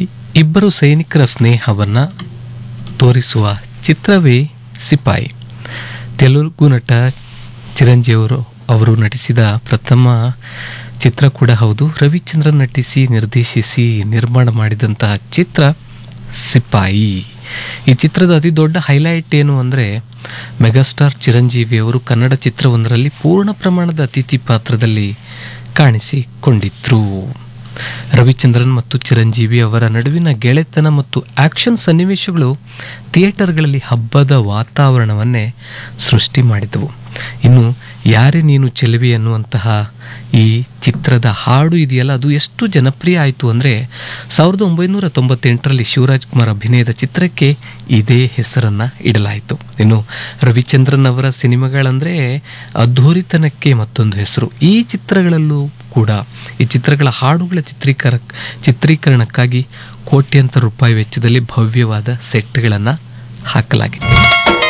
E- ಇಬ್ಬರು ಸೈನಿಕರ ಸ್ನೇಹವನ್ನು ತೋರಿಸುವ ಚಿತ್ರವೇ ಸಿಪಾಯಿ ತೆಲುಗು ನಟ ಚಿರಂಜೀವರು ಅವರು ನಟಿಸಿದ ಪ್ರಥಮ ಚಿತ್ರ ಕೂಡ ಹೌದು ರವಿಚಂದ್ರನ್ ನಟಿಸಿ ನಿರ್ದೇಶಿಸಿ ನಿರ್ಮಾಣ ಮಾಡಿದಂತಹ ಚಿತ್ರ ಸಿಪಾಯಿ ಈ ಚಿತ್ರದ ಅತಿ ದೊಡ್ಡ ಹೈಲೈಟ್ ಏನು ಅಂದರೆ ಮೆಗಾಸ್ಟಾರ್ ಚಿರಂಜೀವಿ ಅವರು ಕನ್ನಡ ಚಿತ್ರವೊಂದರಲ್ಲಿ ಪೂರ್ಣ ಪ್ರಮಾಣದ ಅತಿಥಿ ಪಾತ್ರದಲ್ಲಿ ಕಾಣಿಸಿಕೊಂಡಿದ್ರು ರವಿಚಂದ್ರನ್ ಮತ್ತು ಚಿರಂಜೀವಿ ಅವರ ನಡುವಿನ ಗೆಳೆತನ ಮತ್ತು ಆಕ್ಷನ್ ಸನ್ನಿವೇಶಗಳು ಥಿಯೇಟರ್ಗಳಲ್ಲಿ ಹಬ್ಬದ ವಾತಾವರಣವನ್ನೇ ಸೃಷ್ಟಿ ಮಾಡಿದವು ಇನ್ನು ಯಾರೇ ನೀನು ಚೆಲುವೆ ಅನ್ನುವಂತಹ ಈ ಚಿತ್ರದ ಹಾಡು ಇದೆಯಲ್ಲ ಅದು ಎಷ್ಟು ಜನಪ್ರಿಯ ಆಯಿತು ಅಂದರೆ ಸಾವಿರದ ಒಂಬೈನೂರ ತೊಂಬತ್ತೆಂಟರಲ್ಲಿ ಶಿವರಾಜ್ ಕುಮಾರ್ ಅಭಿನಯದ ಚಿತ್ರಕ್ಕೆ ಇದೇ ಹೆಸರನ್ನು ಇಡಲಾಯಿತು ಇನ್ನು ರವಿಚಂದ್ರನ್ ಅವರ ಸಿನಿಮಾಗಳಂದರೆ ಅದ್ಧೂರಿತನಕ್ಕೆ ಮತ್ತೊಂದು ಹೆಸರು ಈ ಚಿತ್ರಗಳಲ್ಲೂ ಕೂಡ ಈ ಚಿತ್ರಗಳ ಹಾಡುಗಳ ಚಿತ್ರೀಕರ ಚಿತ್ರೀಕರಣಕ್ಕಾಗಿ ಕೋಟ್ಯಂತರ ರೂಪಾಯಿ ವೆಚ್ಚದಲ್ಲಿ ಭವ್ಯವಾದ ಸೆಟ್ಗಳನ್ನು ಹಾಕಲಾಗಿತ್ತು